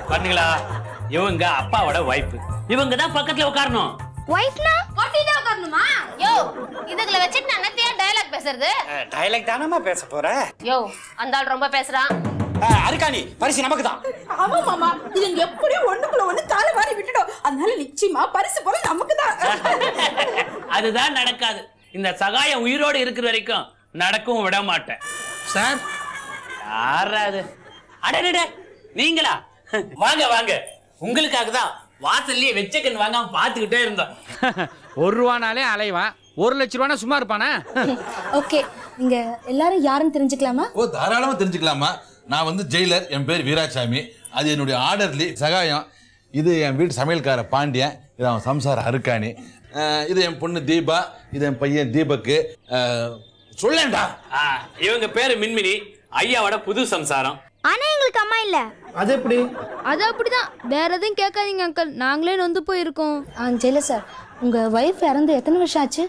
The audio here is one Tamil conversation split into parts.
பண்ணுங்களா இவங்க அப்பாவோட வைஃப் இவங்க தான் பக்கத்துல உட்காரணும் ஒய்ஃப்னா ஒட்டி தான் உட்காரணுமா யோ இதுக்குள்ள வச்சுட்டு நான் என்னத்தையா டயலாக் பேசுறது டைலாக் தானம்மா பேச போற யோ அந்த ஆள் ரொம்ப பேசுறான் அருக்காணி பரிசு நமக்கு தான் ஆமா மாமா இதுங்க எப்படியும் ஒண்ணுக்குள்ள ஒண்ணு காலை வாரி விட்டுடும் அதனால நிச்சயமா பரிசு போல நமக்கு தான் அதுதான் நடக்காது இந்த சகாயம் உயிரோடு இருக்கிற வரைக்கும் நடக்கவும் விட மாட்டேன் சார் யாரா அது அடடே நீங்களா வாங்க வாங்க உங்களுக்காக தான் வாசல்லயே வெச்சக்கன் வாங்காம பாத்துக்கிட்டே இருந்தோம் ஒரு ரூபானாலே அலைவான் ஒரு லட்ச ரூபானா சும்மா இருப்பானா ஓகே நீங்க எல்லாரும் யாருன்னு தெரிஞ்சுக்கலாமா ஓ தாராளமா தெரிஞ்சுக்கலாமா நான் வந்து ஜெயிலர் என் பேர் வீராசாமி அது என்னுடைய ஆர்டர்லி சகாயம் இது என் வீட்டு சமையல்கார பாண்டியன் இது அவன் சம்சார அருக்காணி அஹ், இது என் பொண்ணு தீபா இது என் பையன் தீபக்கு அஹ், சொல்லேன்டா ஆ, இவங்க பேரு மின்மினி ஐயாவோட புது சம்சாரம் ஆனா எங்களுக்கு அம்மா இல்ல அது எப்படி அது அப்படிதான் வேற எதுவும் கேட்காதீங்க அங்கிள் நாங்களே நொந்து போயிருக்கோம் ஆ ஜெயில சார் உங்க ஒய்ஃப் இறந்து எத்தனை வருஷம் ஆச்சு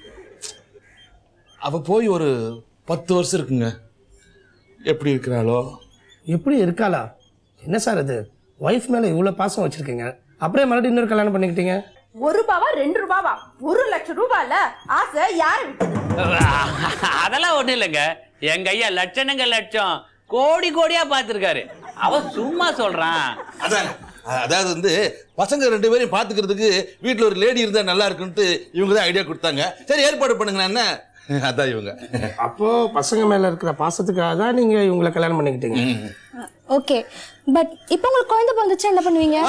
அவ போய் ஒரு பத்து வருஷம் இருக்குங்க எப்படி இருக்கிறாளோ எப்படி இருக்காளா என்ன சார் அது ஒய்ஃப் மேல இவ்வளவு பாசம் வச்சிருக்கீங்க அப்படியே மறுபடியும் இன்னொரு கல்யாணம் பண்ணிக்கிட்டீங்க ஒரு ரூபாவா ரெண்டு ரூபாவா ஒரு லட்சம் ரூபாய்ல ஆசை யாரை விட்டது அதெல்லாம் ஒண்ணும் இல்லைங்க எங்க ஐயா லட்சணுங்க லட்சம் கோடி கோடியா பார்த்திருக்காரு அவ சும்மா சொல்றான் அதாங்க அ- அதாவது வந்து பசங்க ரெண்டு பேரையும் பார்த்துக்கிறதுக்கு வீட்டில் ஒரு லேடி இருந்தால் நல்லா இருக்குன்ட்டு இவங்க தான் ஐடியா கொடுத்தாங்க சரி ஏற்பாடு பண்ணுங்க என்ன அதான் இவங்க அப்போ பசங்க மேல இருக்கிற பாசத்துக்காக தான் நீங்க இவங்களை கல்யாணம் பண்ணிக்கிட்டீங்க ஓகே பட் இப்போ உங்களுக்கு குழந்தை பிறந்துச்சா என்ன பண்ணுவீங்க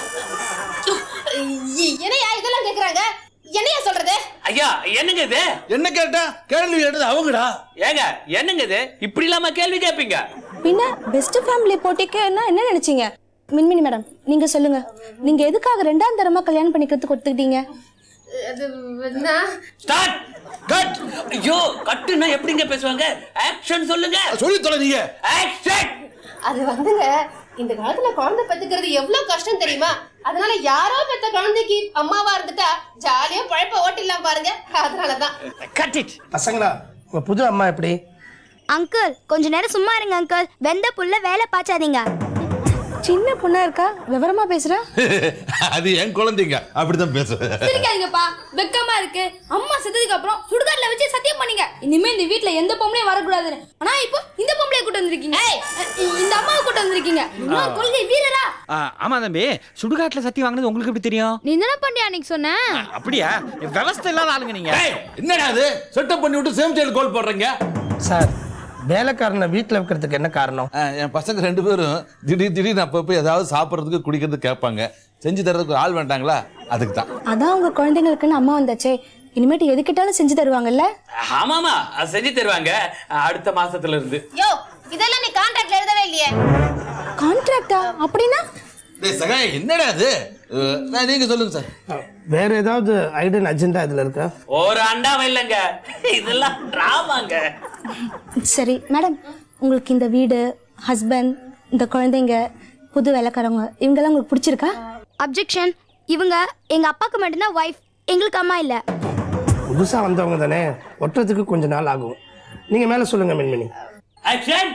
என்னையா இதெல்லாம் கேக்குறாங்க என்னையா சொல்றது ஐயா என்னங்க இது என்ன கேட்டா கேள்வி கேட்டது அவங்கடா ஏங்க என்னங்க இது இப்படி இல்லாம கேள்வி கேட்பீங்க பின்ன பெஸ்ட் ஃபேமிலி போட்டிக்குன்னா என்ன நினைச்சீங்க மின்மினி மேடம் நீங்க சொல்லுங்க நீங்க எதுக்காக ரெண்டாம் தரமா கல்யாணம் பண்ணிக்கிறதுக்கு ஒத்துக்கிட்டீங்க அது நான் ஸ்டார்ட் கட் ஐயோ கட்டுன்னா எப்படிங்க பேசுவாங்க ஆக்ஷன் சொல்லுங்க சொல்லி தொலை நீங்க ஆக்ஷன் அது வந்துங்க இந்த காலத்துல குழந்தை பெத்துக்கிறது எவ்வளவு கஷ்டம் தெரியுமா அதனால யாரோ பெத்த குழந்தைக்கு அம்மாவா இருந்துட்டா ஜாலியா பழப்ப ஓட்டிடலாம் பாருங்க அதனாலதான் கட் இட் பசங்களா உங்க புது அம்மா எப்படி அங்கிள் கொஞ்ச நேரம் சும்மா இருங்க அங்கிள் வெந்த புல்ல வேலை பாய்ச்சாதீங்க சின்ன பொண்ணா இருக்கா விவரமா பேசுறா அது என் குழந்தைங்க அப்படிதான் பேசுவேன் சிரிக்காதீங்கப்பா வெக்கமா இருக்கு அம்மா செத்ததுக்கு அப்புறம் சுடுகாட்டுல வச்சு சத்தியம் பண்ணீங்க இனிமே இந்த வீட்ல எந்த பொம்பளையும் வரக்கூடாதுன்னு ஆனா இப்போ இந்த பொம்பளைய கூட்டு வந்திருக்கீங்க இ- இந்த அம்மாவை கூட்டு வந்திருக்கீங்க இன்னொரு கொள்கை வீரரா ஆ, ஆமா தம்பி சுடுகாட்டுல சத்தி வாங்கினது உங்களுக்கு எப்படி தெரியும் நீ தானே பண்ணி அன்னைக்கு சொன்ன அப்படியா விவஸ்தை இல்லாத ஆளுங்க நீங்க ஏய், என்னடா அது செட்டப் பண்ணி விட்டு சேம் சைடு கோல் போடுறீங்க சார் வேலைக்காரனை வீட்டில் வைக்கிறதுக்கு என்ன காரணம் அஹ், என் பசங்க ரெண்டு பேரும் திடீர் திடீர்னு அப்பப்போ ஏதாவது சாப்பிட்றதுக்கு குடிக்கிறதுக்கு கேட்பாங்க செஞ்சு தர்றதுக்கு ஒரு ஆள் வேண்டாங்களா அதுக்கு தான் அதான் உங்க குழந்தைங்களுக்குன்னு அம்மா வந்தாச்சே இனிமேட்டு எது கேட்டாலும் செஞ்சு தருவாங்கல்ல ஆமாமா அது செஞ்சு தருவாங்க அடுத்த மாசத்துல இருந்து யோ இதெல்லாம் நீ கான்ட்ராக்ட்ல எழுதவே இல்லையே கான்ட்ராக்டா அப்படின்னா டேய் சகாய் என்னடா அது அஹ், நான் நீங்க சொல்லுங்க சார் வேற ஏதாவது ஐடன் அஜெண்டா இதுல இருக்கா ஒரு அண்டாவும் இல்லைங்க இதெல்லாம் டிராமாங்க சரி மேடம் உங்களுக்கு இந்த வீடு ஹஸ்பண்ட் இந்த குழந்தைங்க புது வேலைக்காரவங்க இவங்கெல்லாம் உங்களுக்கு பிடிச்சிருக்கா அப்ஜெக்ஷன் இவங்க எங்க அப்பாக்கு மட்டும்தான் ஒய்ஃப் எங்களுக்கு அம்மா இல்ல புதுசா வந்தவங்க தானே ஒட்டுறதுக்கு கொஞ்ச நாள் ஆகும் நீங்க மேல சொல்லுங்க மின்மினி ஆக்ஷன்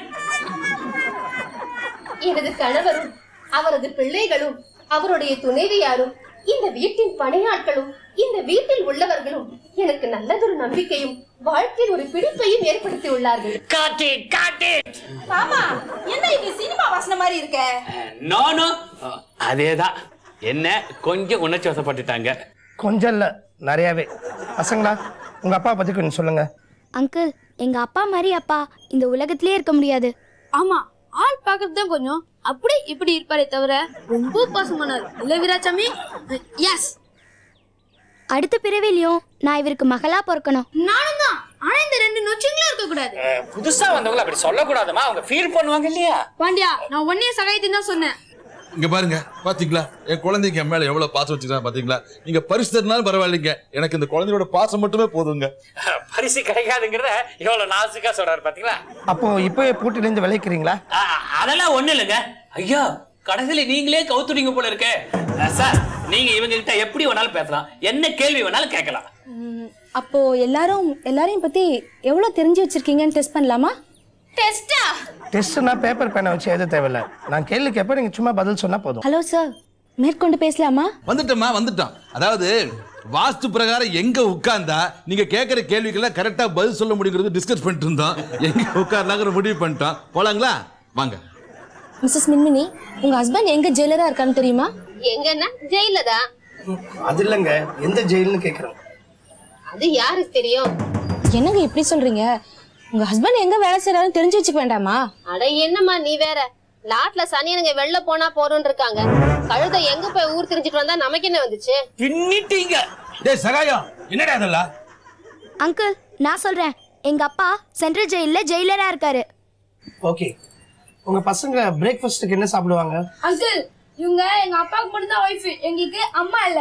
எனது கணவரும் அவரது பிள்ளைகளும் அவருடைய துணைவியாரும் இந்த வீட்டின் பணியாட்களும் இந்த வீட்டில் உள்ளவர்களும் எனக்கு நல்லதொரு நம்பிக்கையும் வாழ்க்கையில் ஒரு பிடிப்பையும் ஏற்படுத்தி உள்ளார்கள் காட்டி காட்டி மாமா என்ன இது சினிமா வாசனை மாதிரி இருக்க நோ நோ அதேதான் என்ன கொஞ்சம் உணர்ச்சி வசப்பட்டுட்டாங்க கொஞ்சம் இல்ல நிறையாவே பசங்களா உங்க அப்பா பத்தி கொஞ்சம் சொல்லுங்க அங்கிள் எங்க அப்பா மாதிரி அப்பா இந்த உலகத்திலே இருக்க முடியாது ஆமா ஆள் பார்க்கறது தான் கொஞ்சம் அப்படி இப்படி இருப்பாரே தவிர ரொம்ப பாசமானார் இல்ல வீராசாமி எஸ் அடுத்த பிறவிலையும் நான் இவருக்கு மகளா பிறக்கணும் நானும் தான் ஆனா இந்த ரெண்டு நொச்சிங்களும் இருக்க கூடாது புதுசா வந்தவங்கள அப்படி சொல்லக்கூடாதுமா அவங்க ஃபீல் பண்ணுவாங்க இல்லையா பாண்டியா நான் ஒன்னே சகாயத்தின் தான் சொன்னேன் இங்க பாருங்க பாத்தீங்களா என் குழந்தைக்கு என் மேல எவ்வளவு பாசம் வச்சுக்கிறான் பாத்தீங்களா நீங்க பரிசு தரனாலும் பரவாயில்லைங்க எனக்கு இந்த குழந்தையோட பாசம் மட்டுமே போதுங்க பரிசு கிடைக்காதுங்கிறத எவ்வளவு நாசுக்கா சொல்றாரு பாத்தீங்களா அப்போ இப்போயே பூட்டிலேருந்து விளைக்கிறீங்களா ஆ, அதெல்லாம் ஒண்ணு இல்லைங்க ஐயா கடைசியில நீங்களே கவுத்துடுங்க போல இருக்கே ஆ, சார் நீங்க இவங்க கிட்ட எப்படி வேணாலும் பேசலாம் என்ன கேள்வி வேணாலும் கேட்கலாம் ம், அப்போ எல்லாரும் எல்லாரையும் பத்தி எவ்வளவு தெரிஞ்சு வச்சிருக்கீங்கன்னு டெஸ்ட் பண்ணலாமா டெஸ்டா டெஸ்ட்னா பேப்பர் பேனை வச்சு எழுத தேவையில்ல நான் கேள்வி கேட்பேன் நீங்கள் சும்மா பதில் சொன்னால் போதும் ஹலோ சார் மேற்கொண்டு பேசலாமா வந்துட்டோம்மா வந்துட்டோம் அதாவது வாஸ்து பிரகாரம் எங்க உட்கார்ந்தா நீங்க கேட்கிற கேள்விக்கெல்லாம் கரெக்டா பதில் சொல்ல முடியுங்கிறது டிஸ்கஸ் பண்ணிட்டு இருந்தோம் எங்க உட்கார்லாங்கிற முடிவு பண்ணிட்டோம் போலாங்களா வாங்க மிஸ்ஸஸ் மின்மினி உங்க ஹஸ்பண்ட் எங்க ஜெயிலரா இருக்கான்னு தெரியுமா எங்கன்னா ஜெயில தான் அது இல்லைங்க எந்த ஜெயில்னு கேட்குறேன் அது யாருக்கு தெரியும் என்னங்க இப்படி சொல்றீங்க உங்க ஹஸ்பண்ட் எங்க வேலை செய்யறாருன்னு தெரிஞ்சு வச்சுக்க வேண்டாமா அட என்னம்மா நீ வேற லாட்ல சனியனுங்க வெளில போனா போறோம்னு இருக்காங்க கழுதை எங்க போய் ஊர் தெரிஞ்சுட்டு வந்தா நமக்கு என்ன வந்துச்சு பின்னிட்டீங்க டேய் சகாயம் என்னடா அதெல்லாம் அங்கிள் நான் சொல்றேன் எங்க அப்பா சென்ட்ரல் ஜெயில ஜெயிலரா இருக்காரு ஓகே உங்கள் பசங்க பிரேக்ஃபாஸ்ட்டுக்கு என்ன சாப்பிடுவாங்க அங்கிள் இவங்க எங்க அப்பாவுக்கு மட்டும் தான் ஒய்ஃப் எங்களுக்கு அம்மா இல்ல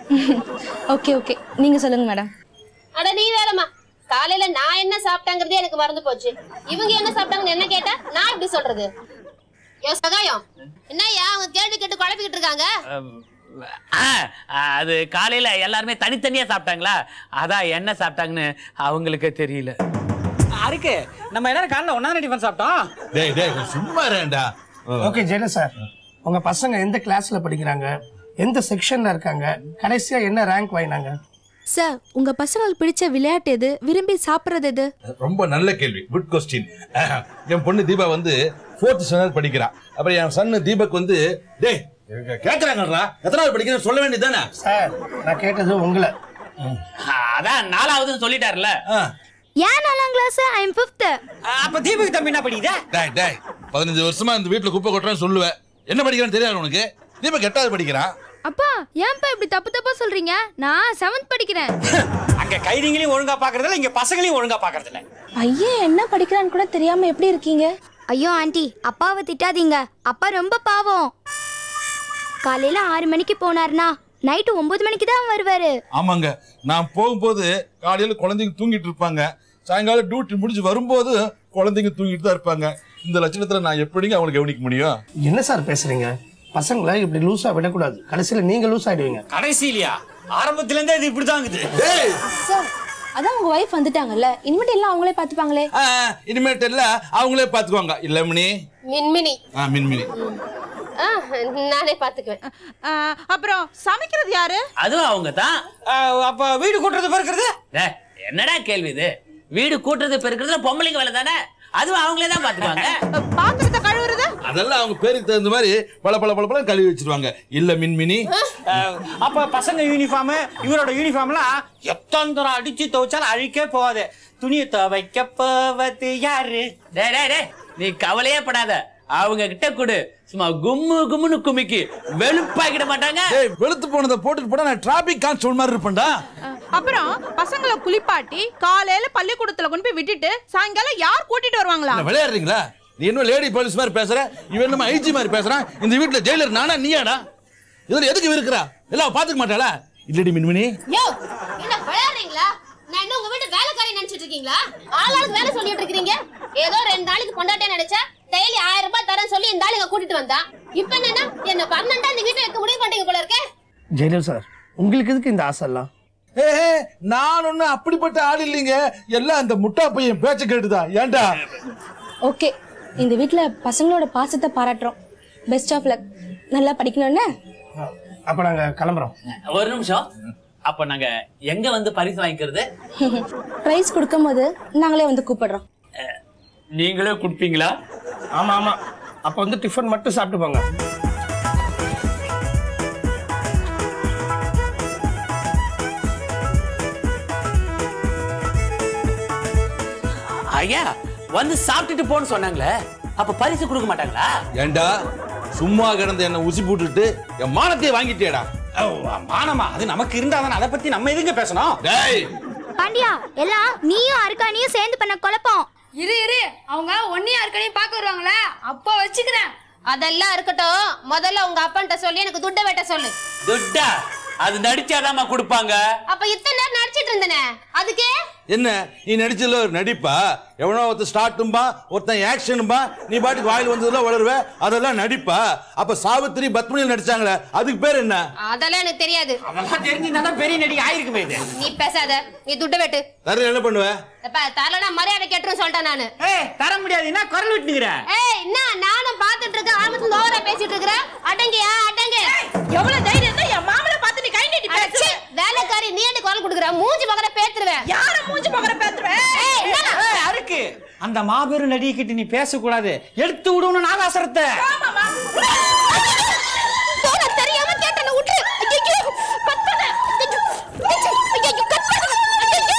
ஓகே ஓகே நீங்க சொல்லுங்க மேடம் அட நீ வேறம்மா காலையில நான் என்ன சாப்பிட்டாங்கிறதே எனக்கு மறந்து போச்சு இவங்க என்ன சாப்பிட்டாங்கன்னு என்ன கேட்டா நான் எப்படி சொல்றது யோ சகாயம் என்னய்யா அவங்க கேள்வி கேட்டு குழப்பிக்கிட்டு இருக்காங்க ஆ, அது காலையில எல்லாருமே தனித்தனியா சாப்பிட்டாங்களா அதான் என்ன சாப்பிட்டாங்கன்னு அவங்களுக்கு தெரியல அருக்கு நம்ம எல்லாரும் காலைல ஒன்னா டிஃபன் சாப்பிட்டோம் டேய் டேய் சும்மா இருடா ஓகே ஜெயல சார் உங்கள் பசங்க எந்த கிளாஸில் படிக்கிறாங்க எந்த செக்ஷனில் இருக்காங்க கடைசியாக என்ன ரேங்க் வாங்கினாங்க சார் உங்க பசங்களுக்கு பிடிச்ச விளையாட்டு எது விரும்பி சாப்பிடுறது எது ரொம்ப நல்ல கேள்வி குட் கொஸ்டின் என் பொண்ணு தீபா வந்து ஃபோர்த் ஸ்டாண்டர்ட் படிக்கிறா அப்புறம் என் சன்னு தீபக் வந்து டேய் கேட்கறாங்கடா எத்தனாவது படிக்கிறேன்னு சொல்ல வேண்டியதானே சார் நான் கேட்டது உங்களை அதான் நாலாவதுன்னு சொல்லிட்டாருல ஏன் நாலாம் கிளாஸ் ஐ எம் ஃபிஃப்த் அப்ப தீபக் தம்பி என்ன படிக்குதா டேய் டேய் பதினஞ்சு வருஷமா இந்த வீட்டுல குப்பை கொட்டுறேன்னு சொல்லுவேன் என்ன படிக்கிறான்னு தெரியாது உனக்கு தீபக் எட்டாவது படிக்கிறான் அப்பா ஏன்பா இப்படி தப்பு தப்பா சொல்றீங்க நான் செவன்த் படிக்கிறேன் அங்க கைதிங்களையும் ஒழுங்கா பாக்குறதில்ல இங்க பசங்களையும் ஒழுங்கா பாக்குறதில்ல பையன் என்ன படிக்கிறான்னு கூட தெரியாம எப்படி இருக்கீங்க ஐயோ ஆண்டி அப்பாவை திட்டாதீங்க அப்பா ரொம்ப பாவம் காலையில ஆறு மணிக்கு போனாருனா நைட்டு ஒன்பது மணிக்கு தான் வருவாரு ஆமாங்க நான் போகும்போது காலையில குழந்தைங்க தூங்கிட்டு இருப்பாங்க சாயங்காலம் டியூட்டி முடிஞ்சு வரும்போது குழந்தைங்க தூங்கிட்டு தான் இருப்பாங்க இந்த லட்சணத்துல நான் எப்படிங்க அவங்களை கவனிக்க முடியும் என்ன சார் பேசுறீங்க பசங்களை இப்படி லூஸாக விடக்கூடாது கடைசியில் நீங்கள் லூஸ் ஆயிடுவீங்க கடைசியிலையா ஆரம்பத்துல இருந்தே இது இப்படிதாங்குது சார் அதான் உங்க ஒய்ஃப் வந்துட்டாங்கல்ல இனிமேட்டு எல்லாம் அவங்களே பாத்துப்பாங்களே ஆ, இனிமேட்டு எல்லாம் அவங்களே பாத்துக்குவாங்க இல்ல மினி மின்மினி ஆ மின்மினி ஆ, நானே பாத்துக்குவேன் அப்புறம் சமைக்கிறது யாரு அதுவும் அவங்க தான் அஹ், அப்ப வீடு கூட்டுறது பிறக்கிறது டேய், என்னடா கேள்வி இது வீடு கூட்டுறது பெருக்கிறதுல பொம்பளைங்க வேலை தானே அதுவும் அவங்களே தான் பாத்துக்குவாங்க பாத்திரத்தை கழுவுறது அதெல்லாம் அவங்க பேருக்கு தகுந்த மாதிரி பல பல பல பல கழுவி வச்சிருவாங்க இல்ல மின்மினி அஹ், அப்ப பசங்க யூனிஃபார்ம் இவரோட யூனிஃபார்ம்லாம் எத்தனை தூரம் அடிச்சு துவைச்சாலும் அழிக்கே போகாது துணியை துவைக்க போவது யாரு டேய் டேய் டேய் நீ கவலையே படாத அவங்க கிட்ட கொடு சும்மா கும்மு கும்முன்னு குமிக்கி வெளுப்பாக்கிட மாட்டாங்க டேய் வெளுத்து போனதை போட்டுட்டு போனா நான் டிராபிக் கான்ஸ்டபிள் மாதிரி இருப்பேன்டா அப்புறம் பசங்களை குளிப்பாட்டி காலையில பள்ளிக்கூடத்துல கொண்டு போய் விட்டுட்டு சாயங்காலம் யார் கூட்டிட்டு வருவாங்களா என்ன விளையாடுறீங்களா நீ இன்னும் லேடி போலீஸ் மாதிரி பேசுற இவன் என்னமோ ஐஜி மாதிரி பேசுறான் இந்த வீட்டுல ஜெயிலர் நானா நீயாடா இதுல எதுக்கு இருக்கிறா எல்லாம் பாத்துக்க மாட்டாளா இல்லடி மின்மினி யோ என்ன விளையாடுறீங்களா நான் இன்னும் உங்க வீட்டு வேலைக்காரி நினைச்சிட்டு இருக்கீங்களா ஆளாளுக்கு வேலை சொல்லிட்டு இருக்கீங்க ஏதோ ரெண்டு நாளைக்கு பொண்டாட்டியா நினைச்சா டெய்லி ஆயிரம் ரூபாய் தரேன் சொல்லி இந்த ஆளுங்க கூட்டிட்டு வந்தா இப்ப என்னன்னா என்ன பர்மனண்டா இந்த வீட்டுல இருக்க முடிவு மாட்டீங்க போல இருக்கே ஜெயலலிதா சார் உங்களுக்கு எதுக்கு இந்த ஆசைலாம் ஏ நான் ஒன்னும் அப்படிப்பட்ட ஆள் இல்லைங்க எல்லாம் அந்த முட்டா பையன் பேச்ச கேட்டுதா ஏன்டா ஓகே இந்த வீட்ல பசங்களோட பாசத்தை பாராட்டுறோம் பெஸ்ட் ஆஃப் லக் நல்லா படிக்கணும்னு அப்போ நாங்கள் கிளம்புறோம் ஒரு நிமிஷம் அப்ப நாங்க எங்க வந்து பரிசு வாங்கிக்கிறது ப்ரைஸ் கொடுக்கும்போது நாங்களே வந்து கூப்பிடுறோம் அஹ், நீங்களே கொடுப்பீங்களா ஆமாம் ஆமாம் அப்போ வந்து டிஃபன் மட்டும் சாப்பிட்டு போங்க ஐயா வந்து சாப்பிட்டுட்டு போன்னு சொன்னாங்களே அப்ப பரிசு கொடுக்க மாட்டாங்களா ஏன்டா சும்மா கிடந்த என்ன உசி போட்டுட்டு என் மானத்தையே வாங்கிட்டேடா ஓ, மானமா அது நமக்கு இருந்தாதானே அதை பத்தி நம்ம எதுங்க பேசணும் டேய் பாண்டியா எல்லாம் நீயும் அருக்கானியும் சேர்ந்து பண்ண குழப்பம் இரு இரு அவங்க ஒன்னியா இருக்கனையும் பார்க்க வருவாங்களே அப்போ வச்சுக்கிறேன் அதெல்லாம் இருக்கட்டும் முதல்ல உங்க அப்பன்ட்ட சொல்லி எனக்கு துட்டை வெட்ட சொல்லு துட்டா அது நடிச்சாதாம்மா கொடுப்பாங்க அப்ப இத்தனை நேரம் நடிச்சிட்டு இருந்தனே அதுக்கே என்ன நீ நடிச்சதுல ஒரு நடிப்பா எவனோ ஒருத்தன் ஸ்டார்ட்டும்பா ஒருத்தன் ஆக்ஷனும்பா நீ பாட்டுக்கு வாயில் வந்ததுல வளருவ அதெல்லாம் நடிப்பா அப்ப சாவித்திரி பத்மினியில் நடிச்சாங்களே அதுக்கு பேர் என்ன அதெல்லாம் எனக்கு தெரியாது அதெல்லாம் தெரிஞ்சுதான் பெரிய நடிகை ஆயிருக்குமே இது நீ பேசாத நீ துட்ட வெட்டு தர என்ன பண்ணுவ எப்ப தரலனா மரியாதை கெட்டுரும் சொல்லிட்டேன் நானு ஏய் தர முடியாது என்ன குரல் விட்டுங்கிற ஏய் என்ன நானும் பாத்துட்டு இருக்கேன் ஆரம்பத்துல ஓவரா பேசிட்டு இருக்கிறேன் அடங்கியா அடங்க எவ்வளவு தைரியம் இருந்தா என் மாமனை பார்த்து நீ கை நீட்டி பேசு வேலைக்காரி நீ என்ன குரல் கொடுக்குற மூஞ்சி பக்கற பேத்துருவேன் யார மூஞ்சி பக்கற பேத்துறேன் ஏய் என்னடா? ஏய், அருக்கு அந்த மாபெரும் நடிகை கிட்ட நீ பேசக்கூடாது எடுத்து விடணும் நாகாசரத்தை போன தெரியாம கேட்டன விட்டு ஐயோ கத்தன ஐயோ ஐயோ கத்தன ஐயோ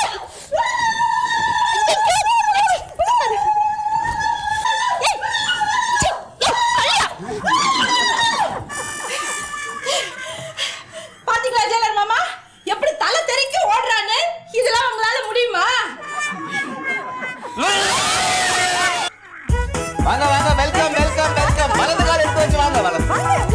பாத்தீங்களா ஜெயலர் மாமா எப்படி தலை தெறிக்க ஓடுறான்னு இதெல்லாம் உங்களால முடியுமா வாங்க வாங்க வெல்கம் வெல்கம் வெல்கம் வலது கால் எடுத்து வச்சு வாங்க வலது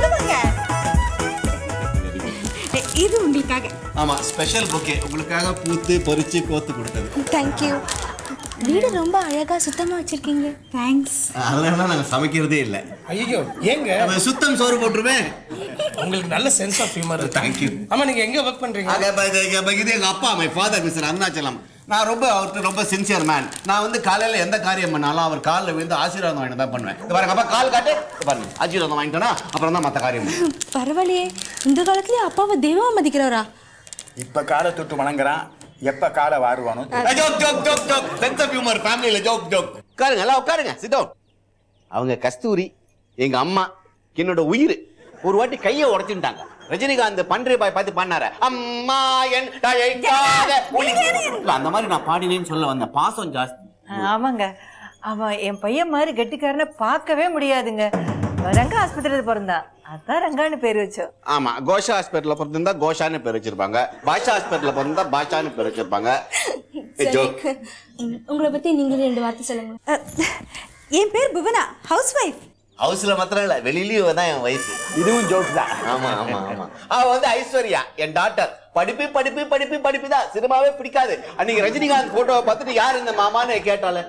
இது உங்களுக்காக ஆமா ஸ்பெஷல் புக்கே உங்களுக்காக பூத்து பொரிச்சு கோத்து கொடுத்தது தேங்க்யூ வீடு ரொம்ப அழகா சுத்தமா வச்சிருக்கீங்க தேங்க்ஸ் அதெல்லாம் நாங்க சமைக்கிறதே இல்ல ஐயோ ஏங்க நம்ம சுத்தம் சோறு போட்டுருவேன் உங்களுக்கு நல்ல சென்ஸ் ஆஃப் ஹியூமர் தேங்க்யூ ஆமா நீங்க எங்க ஒர்க் பண்றீங்க இது எங்க அப்பா மை ஃபாதர் மிஸ்டர் அருணாச்சலம் நான் ரொம்ப அவர்கிட்ட ரொம்ப சின்சியர் மேன் நான் வந்து காலையில எந்த காரியம் பண்ணாலும் அவர் காலில் விழுந்து ஆசீர்வாதம் வாங்கிட்டு தான் பண்ணுவேன் இது பாருங்க அப்பா கால் காட்டு இது பாருங்க ஆசீர்வாதம் வாங்கிட்டோன்னா அப்புறம் தான் மற்ற காரியம் பண்ணுவேன். பரவாயில்லையே இந்த காலத்துலயே அப்பாவை தெய்வமா மதிக்கிறவரா இப்ப காலை தொட்டு வணங்குறான் எப்ப காலை வாருவானோ joke joke joke joke sense of humour ஃபேமிலியில ஜோக் ஜோக் உட்காருங்க எல்லாம் உட்காருங்க சிட் டவுன் அவங்க கஸ்தூரி எங்க அம்மா என்னோட உயிர் ஒரு வாட்டி கையை உடைச்சுட்டாங்க ரஜினிகாந்த் பன்றி பாய் பார்த்து பண்ணாரு அம்மா என் தயைக்காத ஒளி. இல்ல, அந்த மாதிரி நான் பாடினேன்னு சொல்ல வந்தேன் பாசம் ஜாஸ்தி ஆமாங்க அவன் என் பையன் மாதிரி கெட்டிக்காரனை பார்க்கவே முடியாதுங்க ரங்கா ஆஸ்பத்திரியில் பிறந்தான் அதான் ரங்கான்னு பேர் வச்சோம் ஆமா கோஷா ஹாஸ்பிட்டல்ல பிறந்திருந்தா கோஷான்னு பேர் வச்சிருப்பாங்க பாஷா ஹாஸ்பிட்டல்ல பிறந்தா பாஷான்னு பேர் வச்சிருப்பாங்க ஜோக் உங்களை பத்தி நீங்களே ரெண்டு வார்த்தை சொல்லுங்க என் பேர் புவனா ஹவுஸ் ஒய்ஃப் ஹவுஸ்ல மாத்திரம் இல்ல வெளியிலயும் தான் என் வயசு இதுவும் ஜோக் தான் ஆமா ஆமா ஆமா அவ வந்து ஐஸ்வர்யா என் டாட்டர் படிப்பு படிப்பு படிப்பு படிப்பு தான் சினிமாவே பிடிக்காது அன்னைக்கு ரஜினிகாந்த் போட்டோவை பார்த்துட்டு யார் இந்த மாமான்னு கேட்டால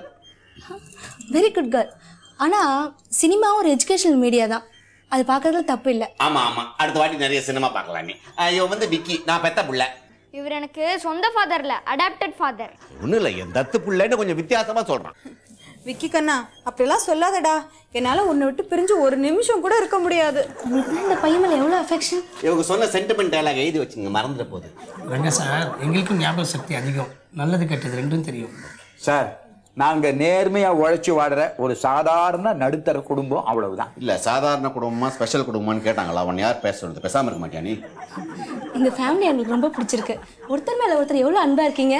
வெரி குட் கேர்ள் ஆனா சினிமாவும் ஒரு எஜுகேஷனல் மீடியா தான் அது பார்க்கறதுல தப்பு இல்லை ஆமா ஆமா அடுத்த வாட்டி நிறைய சினிமா பார்க்கலாம் நீ அஹ் இவன் வந்து விக்கி நான் பெத்த புள்ள இவர் எனக்கு சொந்த ஃபாதர் இல்ல அடாப்டட் ஃபாதர் ஒண்ணும் இல்ல என் தத்து புள்ளன்னு கொஞ்சம் வித்தியாசமா சொல்றான் விக்கி கண்ணா அப்படிலாம் சொல்லாதடா என்னால உன்னை விட்டு பிரிஞ்சு ஒரு நிமிஷம் கூட இருக்க முடியாது உங்களுக்கு தான் இந்த பையன் மேல எவ்வளவு அஃபெக்ஷன் இவங்க சொன்ன சென்டிமெண்ட் டயலாக் எழுதி வச்சுங்க மறந்துட போகுது ரங்க சார் எங்களுக்கும் ஞாபக சக்தி அதிகம் நல்லது கெட்டது ரெண்டும் தெரியும் சார் நாங்க நேர்மையா உழைச்சு வாடுற ஒரு சாதாரண நடுத்தர குடும்பம் அவ்வளவுதான் இல்ல சாதாரண குடும்பமா ஸ்பெஷல் குடும்பமான்னு கேட்டாங்களா அவன் யார் பேச சொல்றது பேசாம இருக்க மாட்டியா நீ இந்த ஃபேமிலி எங்களுக்கு ரொம்ப பிடிச்சிருக்கு ஒருத்தர் மேல ஒருத்தர் எவ்வளவு அன்பா இருக்கீங்க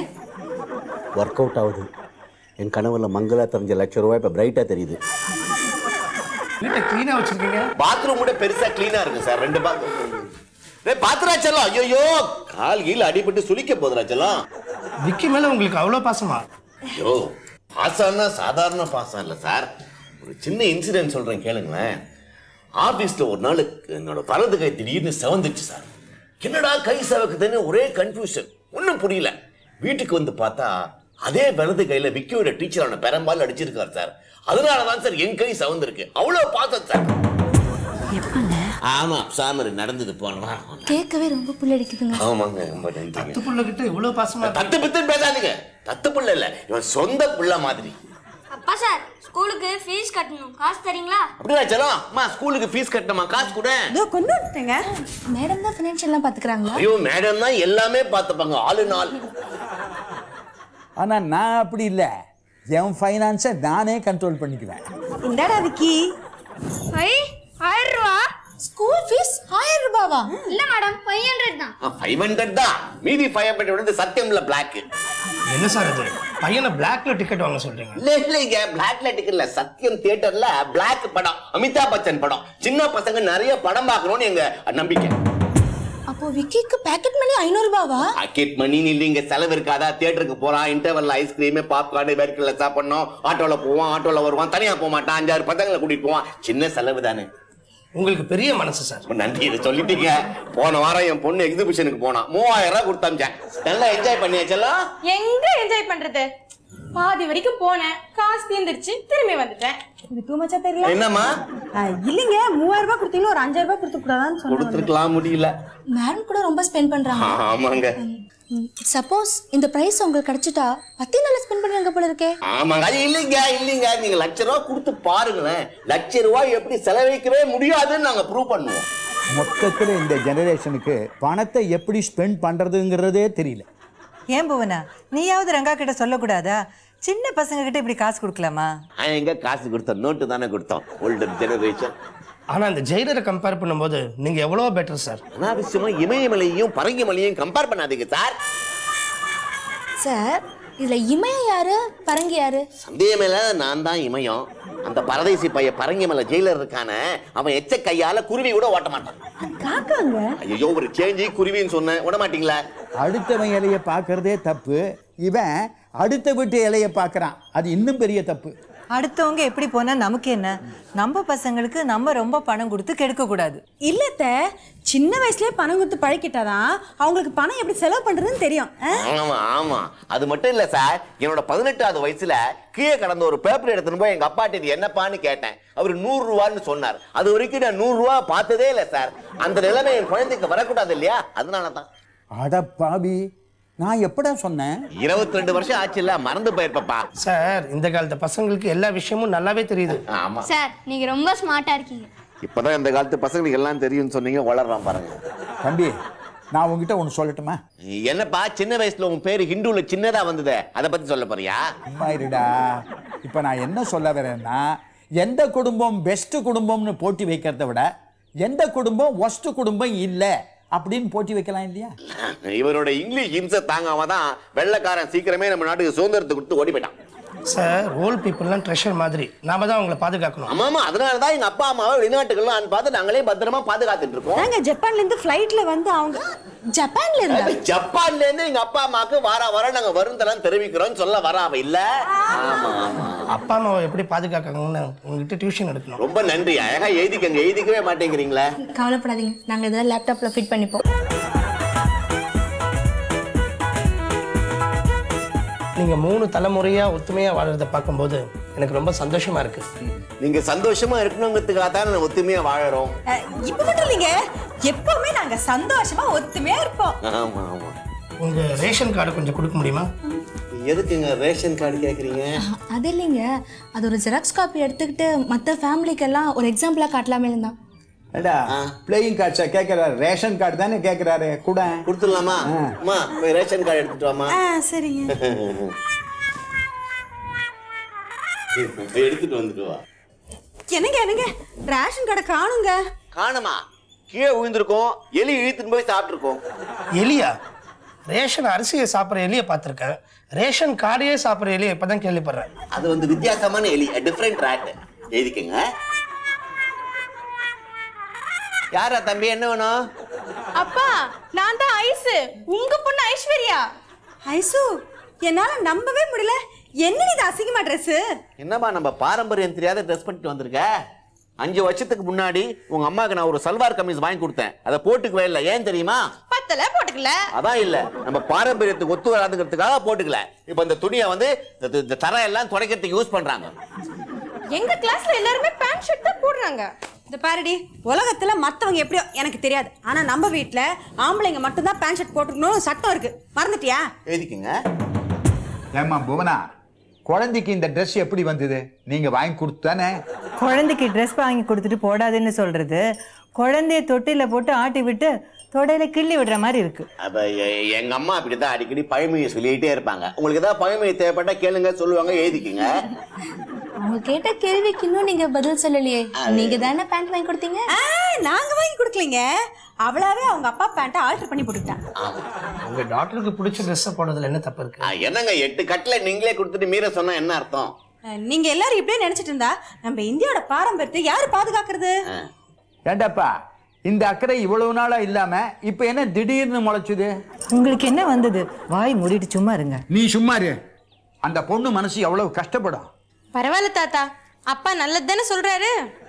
ஒர்க் அவுட் ஆகுது என் கனவுல மங்களா தெரிஞ்ச லட்ச ரூபாய் இப்ப பிரைட்டா தெரியுது வீட்டை க்ளீனா வச்சிருக்கீங்க பாத்ரூம் கூட பெருசா க்ளீனா இருக்கு சார் ரெண்டு பாத்ரூம் பாத்ராச்சலம் ஐயோ கால் கீழ அடிபட்டு சுளிக்க போதுராச்சலம் விக்கி மேல உங்களுக்கு அவ்வளவு பாசமா ஐயோ பாசம்னா சாதாரண பாசம் இல்ல சார் ஒரு சின்ன இன்சிடென்ட் சொல்றேன் கேளுங்களேன் ஆபீஸ்ல ஒரு நாள் என்னோட வலது கை திடீர்னு செவந்துச்சு சார் என்னடா கை செவக்குதுன்னு ஒரே கன்ஃபியூஷன் ஒன்றும் புரியல வீட்டுக்கு வந்து பார்த்தா அதே வலது கையில விக்கியோட டீச்சரான பெரம்பால் அடிச்சிருக்கார் சார் அதனால தான் சார் என் கை சவந்திருக்கு அவ்வளவு பாசம் சார் ஆமா சாமர் நடந்தது போனா கேட்கவே ரொம்ப புல்லடிக்குதுங்க ஆமாங்க ரொம்ப நன்றிங்க தத்து புள்ள கிட்ட இவ்வளவு பாசமா தத்து பித்துன்னு பேசாதீங்க தத்து புள்ள இல்ல இவன் சொந்த புள்ள மாதிரி அப்பா சார் ஸ்கூலுக்கு ஃபீஸ் கட்டணும் காசு தரீங்களா அப்படியா செல்லம் அம்மா ஸ்கூலுக்கு ஃபீஸ் கட்டணுமா காசு கூட இதோ கொண்டு வந்துட்டேங்க மேடம் தான் ஃபினான்ஷியல்லாம் பாத்துக்கிறாங்களா ஐயோ மேடம் தான் எல்லாமே பார்த்துப்பாங்க ஆளு நாள் ஆனா நான் அப்படி இல்ல என் ஃபைனான்ஸை நானே கண்ட்ரோல் பண்ணிக்குவேன் இந்தாடா விக்கி ஐ ஆயிரம் ரூபா ஸ்கூல் ஃபீஸ் ஆயிரம் ரூபாவா இல்ல மேடம் ஃபைவ் ஹண்ட்ரட் தான் ஃபைவ் ஹண்ட்ரட் தான் மீதி ஃபைவ் ஹண்ட்ரட் வந்து சத்தியம்ல பிளாக் என்ன சார் அது பையனை பிளாக்ல டிக்கெட் வாங்க சொல்றீங்க இல்ல இல்லைங்க பிளாக்ல டிக்கெட்ல சத்தியம் தியேட்டர்ல பிளாக் படம் அமிதாப் பச்சன் படம் சின்ன பசங்க நிறைய படம் பார்க்கணும்னு எங்க நம்பிக்கை அப்போ விக்கிக்கு பேக்கெட் மணி ஐநூறு ரூபாவா பாக்கெட் மணின்னு இல்லைங்க செலவு இருக்காதா தியேட்டருக்கு போறான் இன்டர்வல்ல ஐஸ்கிரீம் பாப்கார்ன் வேர்க்கல்ல சாப்பிடணும் ஆட்டோல போவான் ஆட்டோல வருவான் தனியா போக மாட்டான் அஞ்சாறு பசங்களை கூட்டிட்டு போவான் சின்ன செலவு தானே உங்களுக்கு பெரிய மனசு சார் ரொம்ப நன்றி இதை சொல்லிட்டீங்க போன வாரம் என் பொண்ணு எக்ஸிபிஷனுக்கு போனா மூவாயிரம் ரூபாய் கொடுத்தாமிச்சேன் நல்லா என்ஜாய் பண்ணியாச்செல்லாம் எங்க என்ஜாய் பண்றது பாதி வரைக்கும் போனேன் காசு தீர்ந்துருச்சு திரும்பி வந்துட்டேன் இது டூ மச்சா தெரியல என்னம்மா ஆ, இல்லைங்க மூவாயிரம் ரூபாய் கொடுத்தீங்களா ஒரு அஞ்சாயிரம் ரூபாய் கொடுத்து கூடாதான்னு சொன்னாங்க கொடுத்துருக்கலாம் முடியல மேடம் கூட ரொம்ப ஸ்பெண்ட் பண்றாங்க ஆமாங்க சப்போஸ் இந்த பிரைஸ் உங்களுக்கு கிடைச்சிட்டா பத்தி நல்லா ஸ்பெண்ட் பண்ணுவாங்க போல இருக்கே ஆமாங்க அது இல்லைங்க இல்லைங்க நீங்க லட்ச ரூபா கொடுத்து பாருங்களேன் லட்ச ரூபாய் எப்படி செலவழிக்கவே முடியாதுன்னு நாங்க ப்ரூவ் பண்ணுவோம் மொத்தத்தில் இந்த ஜெனரேஷனுக்கு பணத்தை எப்படி ஸ்பெண்ட் பண்ணுறதுங்கிறதே தெரியல ஏன் புவனா நீயாவது ரங்கா கிட்ட சொல்லக்கூடாதா சின்ன பசங்க கிட்ட இப்படி காசு கொடுக்கலாமா நான் எங்க காசு கொடுத்தோம் நோட்டு தானே கொடுத்தோம் ஓல்டர் ஜெனரேஷன் ஆனா அந்த ஜெயிலரை கம்பேர் பண்ணும்போது நீங்க எவ்வளவோ பெட்டர் சார் அனாவசியமா இமயமலையையும் பரங்கிமலையும் கம்பேர் பண்ணாதீங்க சார் சார் இதுல இமயம் யாரு பரங்கி யாரு சந்தேகமேல நான் தான் இமயம் அந்த பரதேசி பைய பரங்கிமலை ஜெயிலர் இருக்கான அவன் எச்ச கையால குருவி கூட ஓட்ட மாட்டான் காக்காங்க ஐயோ ஒரு சேஞ்சி குருவின்னு சொன்னேன் விட மாட்டீங்களா அடுத்தவன் இலையை பார்க்கறதே தப்பு இவன் அடுத்த வீட்டு இலையை பார்க்கறான் அது இன்னும் பெரிய தப்பு அடுத்தவங்க எப்படி போனா நமக்கு என்ன நம்ம பசங்களுக்கு நம்ம ரொம்ப பணம் கொடுத்து கெடுக்க கூடாது இல்லத்த சின்ன வயசுலயே பணம் கொடுத்து பழக்கிட்டாதான் அவங்களுக்கு பணம் எப்படி செலவு பண்றதுன்னு தெரியும் ஆ? ஆமா ஆமா அது மட்டும் இல்ல சார் என்னோட பதினெட்டாவது வயசுல கீழே கடந்த ஒரு பேப்பர் எடுத்துன்னு போய் எங்க அப்பாட்ட இது என்னப்பான்னு கேட்டேன் அவர் நூறு ரூபான்னு சொன்னார் அது வரைக்கும் நான் நூறு ரூபா பார்த்ததே இல்ல சார் அந்த நிலைமை என் குழந்தைக்கு வரக்கூடாது இல்லையா அதனால தான் அட பாவி நான் எப்படா சொன்னேன் இருபத்தி ரெண்டு வருஷம் ஆச்சுல்ல மறந்து போயிருப்பப்பா சார் இந்த காலத்து பசங்களுக்கு எல்லா விஷயமும் நல்லாவே தெரியுது ஆமா சார் நீங்க ரொம்ப ஸ்மார்ட்டா இருக்கீங்க இப்பதான் இந்த காலத்து பசங்களுக்கு எல்லாம் தெரியும்னு சொன்னீங்க வளர்றான் பாருங்க தம்பி நான் உங்ககிட்ட ஒன்று சொல்லட்டுமா என்னப்பா சின்ன வயசுல உன் பேரு ஹிந்துல சின்னதா வந்ததே அதை பத்தி சொல்ல போறியா சும்மா இருடா இப்போ நான் என்ன சொல்ல வரேன்னா எந்த குடும்பம் பெஸ்ட் குடும்பம்னு போட்டி வைக்கிறத விட எந்த குடும்பம் ஒஸ்ட் குடும்பம் இல்லை அப்படின்னு போட்டி வைக்கலாம் இல்லையா இவரோட இங்கிலீஷ் இம்சை தாங்காம தான் வெள்ளைக்காரன் சீக்கிரமே நம்ம நாட்டுக்கு சுதந்திரத்தை கொடுத்து ஓடி போயிட்டான் சார் ஓல்ட் பீப்புள்லாம் ட்ரெஷர் மாதிரி நாம தான் அவங்கள பாதுகாக்கணும் ஆமா ஆமா அதனால தான் எங்க அப்பா அம்மாவை வெளிநாட்டுக்கெல்லாம் பார்த்து நாங்களே பத்திரமா பாதுகாத்துட்டு இருக்கோம் நாங்க ஜப்பான்ல இருந்து ஃப்ளைட்ல வந்து அவங்க ஜப்பான்ல இருந்தா ஜப்பான்ல இருந்து எங்க அப்பா அம்மாக்கு வார வாரம் நாங்க வருந்தரம் தெரிவிக்கிறோம் சொல்ல வர அவ இல்ல ஆமா ஆமா அப்பா அம்மாவை எப்படி பாதுகாக்கணும்னு உங்ககிட்ட டியூஷன் எடுக்கணும் ரொம்ப நன்றி அழகா எழுதிக்கங்க எழுதிக்கவே மாட்டேங்கிறீங்களே கவலைப்படாதீங்க நாங்க இதெல்லாம் லேப்டாப்ல ஃபிட் பண்ணிப்போம் நீங்க மூணு தலைமுறையா ஒத்துமையா வாழறத பார்க்கும்போது எனக்கு ரொம்ப சந்தோஷமா இருக்கு நீங்க சந்தோஷமா இருக்கணுங்கிறதுக்காக தான் நான் ஒத்துமையா வாழறோம் ஆ, இப்ப மட்டும் இல்லைங்க எப்பவுமே நாங்க சந்தோஷமா ஒத்துமையா இருப்போம் ஆமா ஆமா உங்க ரேஷன் கார்டு கொஞ்சம் கொடுக்க முடியுமா எதுக்குங்க ரேஷன் கார்டு கேக்குறீங்க அது இல்லைங்க அது ஒரு ஜெராக்ஸ் காப்பி எடுத்துக்கிட்டு மற்ற ஃபேமிலிக்கெல்லாம் ஒரு எக்ஸாம்பிளாக காட்டலாமே இருந்தா ஏடா பிளேயிங் கார்ட்ஸா கேட்குறாரு ரேஷன் கார்டு தானே கேட்குறாரு கூட கொடுத்துடலாமா அம்மா போய் ரேஷன் கார்டு எடுத்துட்டு வாமா ஆ சரிங்க எடுத்துட்டு வந்துட்டு வா என்னங்க என்னங்க ரேஷன் கடை காணுங்க காணுமா கீழே விழுந்திருக்கோம் எலி இழுத்துட்டு போய் சாப்பிட்டுருக்கோம் எலியா ரேஷன் அரிசியை சாப்பிட்ற எலியை பார்த்துருக்கேன் ரேஷன் கார்டையே சாப்பிட்ற எலியை இப்பதான் கேள்விப்படுறேன் அது வந்து வித்தியாசமான எலி டிஃப்ரெண்ட் ரேட் எழுதிக்கங்க யாரா தம்பி என்ன வேணும் அப்பா நான் தான் ஐஸ் உங்க பொண்ணு ஐஸ்வர்யா ஐசு என்னால நம்பவே முடியல என்ன இது அசிங்கமா ட்ரெஸ் என்னம்மா நம்ம பாரம்பரியம் தெரியாத ட்ரெஸ் பண்ணிட்டு வந்திருக்க அஞ்சு வருஷத்துக்கு முன்னாடி உங்க அம்மாக்கு நான் ஒரு சல்வார் கமீஸ் வாங்கி கொடுத்தேன் அதை போட்டுக்கவே இல்லை ஏன் தெரியுமா பத்தல போட்டுக்கல அதான் இல்ல நம்ம பாரம்பரியத்துக்கு ஒத்து வராதுங்கிறதுக்காக போட்டுக்கல இப்போ இந்த துணியை வந்து இந்த- இந்த தரை எல்லாம் துடைக்கிறதுக்கு யூஸ் பண்றாங்க எங்க கிளாஸ்ல எல்லாருமே பேண்ட் ஷர்ட் தான் போடுறாங்க இந்த பாருடி உலகத்துல மத்தவங்க எப்படியோ எனக்கு தெரியாது ஆனா நம்ம வீட்ல ஆம்பளைங்க மட்டும்தான் பேண்ட் ஷர்ட் போட்டுக்கணும் சட்டம் இருக்கு மறந்துட்டியா எழுதிக்கங்க ஏம்மா புவனா குழந்தைக்கு இந்த Dress எப்படி வந்தது நீங்க வாங்கி கொடுத்தானே குழந்தைக்கு ட்ரெஸ் வாங்கி கொடுத்துட்டு போடாதுன்னு சொல்றது குழந்தைய தொட்டில போட்டு ஆட்டி விட்டு தொடையில கிள்ளி விடுற மாதிரி இருக்கு அப்ப எ- எங்க அம்மா அப்படிதான் அடிக்கடி பழமொழியை சொல்லிட்டே இருப்பாங்க உங்களுக்கு ஏதாவது பழமொழி தேவைப்பட்டா கேளுங்க சொல்லுவாங்க எழுதிக்கங்க அவங்க கேட்ட கேள்விக்கு இன்னும் நீங்க பதில் சொல்லலையே நீங்க தானே பேண்ட் வாங்கி கொடுத்தீங்க ஆ, நாங்க வாங்கி கொடுக்கலீங்க அவளாவே அவங்க அப்பா பேண்ட்டை ஆல்டர் பண்ணி போட்டுக்கிட்டான் உங்க டாக்டருக்கு பிடிச்ச ட்ரெஸ்ஸை போடுறதுல என்ன தப்பு இருக்கு ஆ, என்னங்க எட்டு கட்டில நீங்களே கொடுத்துட்டு மீற சொன்னா என்ன அர்த்தம் அஹ், நீங்க எல்லாரும் இப்படியே நினைச்சிட்டு இருந்தா நம்ம இந்தியாவோட பாரம்பரியத்தை யாரு பாதுகாக்கிறது ஏண்டாப்பா இந்த அக்கறை இவ்வளவு நாளா இல்லாம இப்ப என்ன திடீர்னு முளைச்சுது உங்களுக்கு என்ன வந்தது வாய் மூடிட்டு சும்மா இருங்க நீ சும்மா இரு அந்த பொண்ணு மனசு எவ்வளவு கஷ்டப்படும் பரவாயில்ல தாத்தா அப்பா நல்லது தானே சொல்றாரு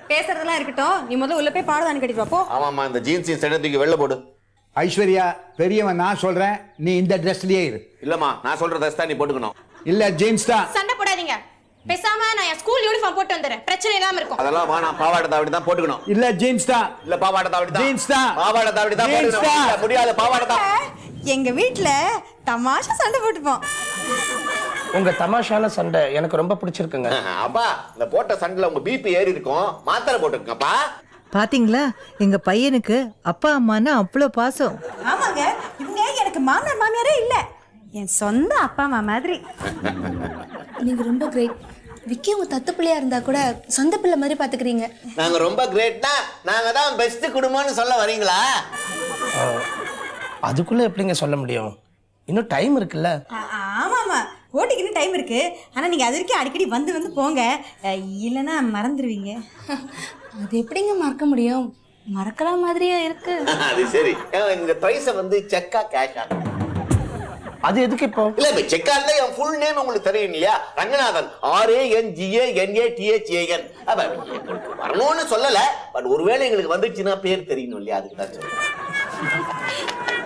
பேசுறதெல்லாம் இருக்கட்டும் நீ முதல்ல உள்ள போய் பாடதானு கட்டிட்டு வா போ ஆமாம்மா இந்த ஜீன்ஸையும் சட்டை தூக்கி வெளில போடு ஐஸ்வர்யா பெரியவன் நான் சொல்றேன் நீ இந்த ட்ரெஸ்லயே இரு இல்லம்மா நான் சொல்ற ட்ரெஸ் தான் நீ போட்டுக்கணும் இல்ல ஜீன்ஸ் தான் சண்டை போடாதீங்க பேசாம நான் என் ஸ்கூல் யூனிஃபார்ம் போட்டு வந்துடுறேன் பிரச்சனை இல்லாம இருக்கும் அதெல்லாம் வேணாம் பாவாடை தாவடி தான் போட்டுக்கணும் இல்ல ஜீன்ஸ் தான் இல்ல பாவாடை தாவடி தான் ஜீன்ஸ் தான் பாவாடை தாவடி தான் ஜீன்ஸ் போட்டுக்கணும் தான். இல்ல, முடியாது பாவாடை தான் எங்க வீட்ல தமாஷா சண்டை போட்டுப்போம் உங்க தமாஷான சண்டை எனக்கு ரொம்ப பிடிச்சிருக்குங்க அப்பா இந்த போட்ட சண்டைல உங்க பிபி ஏறி இருக்கும் மாத்திரை போட்டுருக்கப்பா பாத்தீங்களா எங்க பையனுக்கு அப்பா அம்மான்னா அவ்வளோ பாசம் ஆமாங்க இவங்க எனக்கு மாமனார் மாமியாரே இல்ல என் சொந்த அப்பா அம்மா மாதிரி நீங்க ரொம்ப கிரேட் விக்கி உங்க தத்து பிள்ளையா இருந்தா கூட சொந்த பிள்ளை மாதிரி பாத்துக்கிறீங்க நாங்க ரொம்ப கிரேட்னா நாங்க தான் பெஸ்ட் குடும்பம்னு சொல்ல வரீங்களா அதுக்குள்ள எப்படிங்க சொல்ல முடியும் இன்னும் டைம் இருக்குல்ல ஆ- ஆமா ஆமா ஓட்டிக்கின்னு டைம் இருக்கு ஆனா நீங்க அது வரைக்கும் அடிக்கடி வந்து வந்து போங்க அஹ், இல்லைன்னா மறந்துடுவீங்க அது எப்படிங்க மறக்க முடியும் மறக்கலாம் மாதிரியே இருக்கு அது சரி ஏன் இந்த பிரைஸ வந்து செக்கா கேஷா அது எதுக்கு இப்போ இல்ல இப்ப செக்கா இருந்தா என் ஃபுல் நேம் உங்களுக்கு தெரியும் இல்லையா Ranganathan R A N G A N A T H A N அப்ப எங்களுக்கு வரணும்னு சொல்லல பட் ஒருவேளை எங்களுக்கு வந்துச்சுன்னா பேர் தெரியணும் இல்லையா அதுக்கு தான் சொல்றேன்